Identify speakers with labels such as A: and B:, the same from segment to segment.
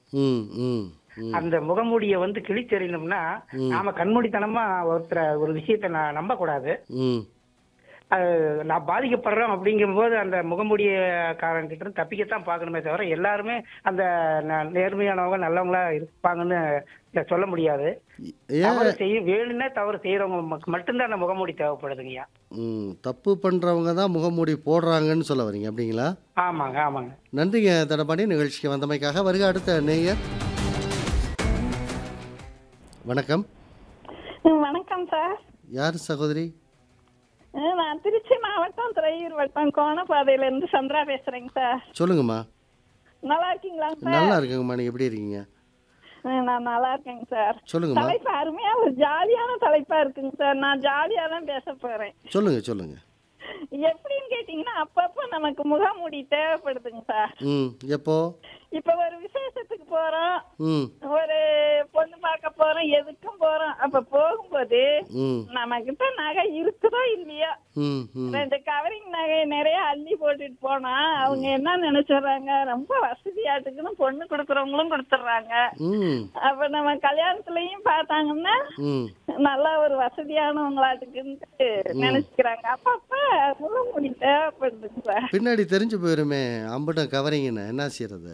A: ம் ம் ம்
B: அந்த முகமூடியை வந்து கிழிச்செறியணும்னா நாம கண்மூடித்தனமா ஒருத்தர ஒரு விஷயத்த நான் நம்பக்கூடாது
A: ம்
B: அது நான் பாதிக்கப்படுறோம் அப்படிங்கும்போது அந்த முகமூடியக்காரன் கிட்ட இருந்து தப்பிக்கத்தான் பார்க்கணுமே தவிர எல்லாருமே அந்த ந- நேர்மையானவங்க நல்லவங்களா இருப்பாங்கன்னு இத சொல்ல முடியாது
A: ஏன்
B: தவறு செய்ய வேணும்னே தவறு செய்யறவங்க மட்டும்தான் அந்த முகமூடி தேவைப்படுதுங்கய்யா
A: ம் தப்பு பண்ணுறவங்க தான் முகமூடி போடுறாங்கன்னு சொல்ல வரீங்க அப்படிங்களா
B: ஆமாங்க ஆமாங்க
A: நன்றிங்க தடபாடி நிகழ்ச்சிக்கு வந்தமைக்காக வருக அடுத்த நேயர் வணக்கம்
C: வணக்கம் சார்
A: யார் சகோதரி
C: அஹ் நான் திருச்சி மாவட்டம் துறையூர் வட்டம் கோணப்பாதையில இருந்து சந்திரா பேசுறேங்க சார்
A: சொல்லுங்கம்மா
C: நல்லா இருக்கீங்களா சார்
A: நல்லா இருக்குங்கம்மா நீங்கள் எப்படி இருக்கீங்க
C: அஹ் நான் நல்லா இருக்கேங்க சார்
A: சொல்லுங்கம்மா
C: தலைப்பு அருமையா ஒரு ஜாலியான தலைப்பா இருக்குங்க சார் நான் ஜாலியா தான் பேச போறேன்
A: சொல்லுங்க சொல்லுங்க
C: எப்படின்னு கேட்டீங்கன்னா அப்பப்போ நமக்கு முகமூடி தேவைப்படுதுங்க சார்
A: ம் எப்போ
C: இப்ப ஒரு விசேஷத்துக்கு போறோம்
A: ம்
C: ஒரு பொண்ணு பார்க்க போறோம் எதுக்கும் போறோம் அப்ப போகும்போது
A: ம்
C: நம்ம கிட்ட நகை இருக்குதோ இல்லையோ
A: ம் ம்
C: ரெண்டு கவரிங் நகை நிறைய அள்ளி போட்டுட்டு போனா அவங்க என்ன நினைச்சிடுறாங்க ரொம்ப வசதியாட்டுக்குன்னு பொண்ணு கொடுக்கறவங்களும் கொடுத்துட்றாங்க
A: ம்
C: அப்ப நம்ம கல்யாணத்துலயும் பார்த்தாங்கன்னா
A: ம்
C: நல்லா ஒரு வசதியானவங்களாட்டுக்குன்ட்டு நினைச்சுக்கிறாங்க அப்பப்ப முகமூடி தேவைப்படுதுங்க சார்
A: பின்னாடி தெரிஞ்சு போயிருமே அம்பட்டம் கவரிங்கன்னு என்ன செய்யறது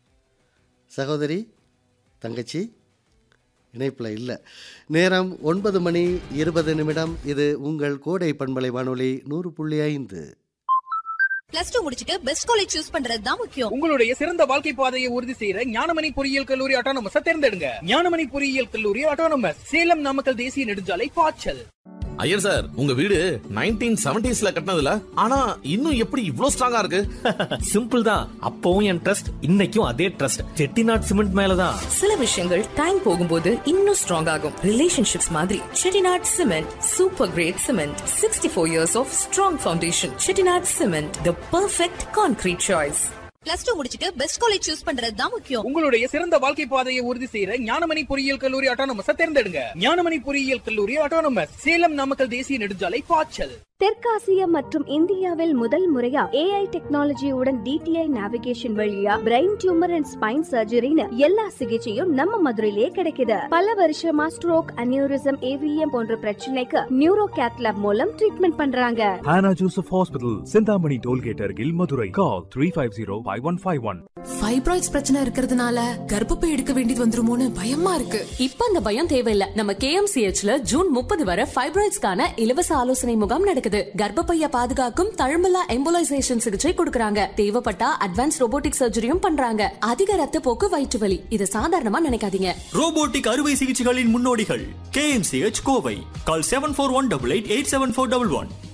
A: சகோதரி தங்கச்சி இணைப்பில் இல்லை நேரம் ஒன்பது மணி இருபது நிமிடம் இது உங்கள் கோடை பண்பலை வானொலி நூறு புள்ளி ஐந்து
D: பிளஸ் டூ முடிச்சிட்டு பெஸ்ட் காலேஜ் சூஸ் பண்றது தான் முக்கியம்
E: உங்களுடைய சிறந்த வாழ்க்கை பாதையை உறுதி செய்யற ஞானமணி பொறியியல் கல்லூரி ஆட்டோனமஸ் தேர்ந்தெடுங்க ஞானமணி பொறியியல் கல்லூரி ஆட்டோனமஸ் சேலம் நாமக்கல் தேசிய நெடுஞ்சாலை பாய்ச்சல்
F: ஐயர் சார் உங்க வீடு நைன்டீன் செவன்டிஸ்ல கட்டினதுல ஆனா இன்னும் எப்படி இவ்ளோ ஸ்ட்ராங்கா இருக்கு
G: சிம்பிள் தான் அப்பவும் என் ட்ரஸ்ட் இன்னைக்கும் அதே ட்ரஸ்ட் செட்டிநாட் சிமெண்ட் மேலதான்
H: சில விஷயங்கள் டைம் போகும்போது இன்னும் ஸ்ட்ராங் ஆகும் ரிலேஷன்ஷிப்ஸ் மாதிரி Chettinad cement super great cement sixty four years of strong foundation Chettinad cement the perfect concrete choice
D: plus two முடிச்சிட்டு பெஸ்ட் காலேஜ் சூஸ் பண்றது தான் முக்கியம்
E: உங்களுடைய சிறந்த வாழ்க்கை பாதையை உறுதி செய்யற ஞானமணி பொறியியல் கல்லூரி ஆட்டோனமஸ் தேர்ந்தெடுங்க ஞானமணி பொறியியல் கல்லூரி ஆட்டோனமஸ் சேலம் நாமக்கல் தேசிய நெடுஞ்சாலை பாய்ச்சல்
I: தெற்காசியா மற்றும் இந்தியாவில் முதல் முறையா ஏஐ டெக்னாலஜியுடன் டிடிஐ நேவிகேஷன் வழியா பிரெயின் டியூமர் அண்ட் ஸ்பைன் சர்ஜரின்னு எல்லா சிகிச்சையும் நம்ம மதுரையிலே கிடைக்குது பல வருஷமா ஸ்ட்ரோக் அனியூரிசம் ஏவிஎம் போன்ற பிரச்சனைக்கு நியூரோ கேத்லாப் மூலம் ட்ரீட்மெண்ட் பண்றாங்க
J: Hannah Joseph Hospital, Sindhamani Tollgate Argil, Madurai. Call 350-5151.
H: Fibroids பிரச்சனை இருக்கிறதுனால கர்ப்பப்பை எடுக்க வேண்டியது வந்துருமோன்னு பயமா இருக்கு இப்ப அந்த பயம் தேவையில்ல நம்ம கேஎம்சிஹெச்ல ஜூன் முப்பது வரை ஃபைப்ராய்ட்ஸ்க்கான இலவச ஆலோசனை முகாம் நடக்குது கர்ப்பப்பைய பாதுகாக்கும் தழும்பலா எம்போலைசேஷன் சிகிச்சை கொடுக்கறாங்க தேவைப்பட்டா அட்வான்ஸ் ரோபோட்டிக் சர்ஜரியும் பண்றாங்க அதிக ரத்த போக்கு வயிற்று வலி இது சாதாரணமா நினைக்காதீங்க
G: ரோபோட்டிக் அறுவை சிகிச்சைகளின் முன்னோடிகள் KMCH Kovai call seven four one double eight eight seven four double one